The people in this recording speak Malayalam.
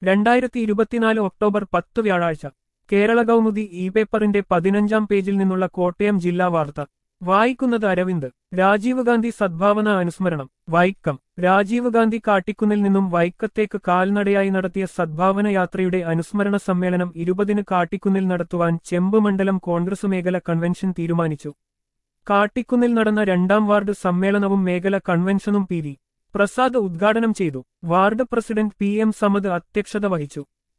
രണ്ടായിരത്തി ഇരുപത്തിനാല് ഒക്ടോബർ പത്ത് വ്യാഴാഴ്ച കേരള കൗമുദി ഇ പേപ്പറിന്റെ പതിനഞ്ചാം പേജിൽ നിന്നുള്ള കോട്ടയം ജില്ലാ വാർത്ത വായിക്കുന്നത് അരവിന്ദ് രാജീവ് ഗാന്ധി സദ്ഭാവന അനുസ്മരണം വൈക്കം രാജീവ് ഗാന്ധി കാട്ടിക്കുന്നിൽ നിന്നും വൈക്കത്തേക്ക് കാൽനടയായി നടത്തിയ സദ്ഭാവന യാത്രയുടെ അനുസ്മരണ സമ്മേളനം ഇരുപതിന് കാട്ടിക്കുന്നിൽ നടത്തുവാൻ ചെമ്പ് മണ്ഡലം കോൺഗ്രസ് മേഖല കൺവെൻഷൻ തീരുമാനിച്ചു കാട്ടിക്കുന്നിൽ നടന്ന രണ്ടാം വാർഡ് സമ്മേളനവും മേഖല കൺവെൻഷനും പി വി പ്രസാദ് ഉദ്ഘാടനം ചെയ്തു ward president P M Samad അധ്യക്ഷത വഹിച്ചു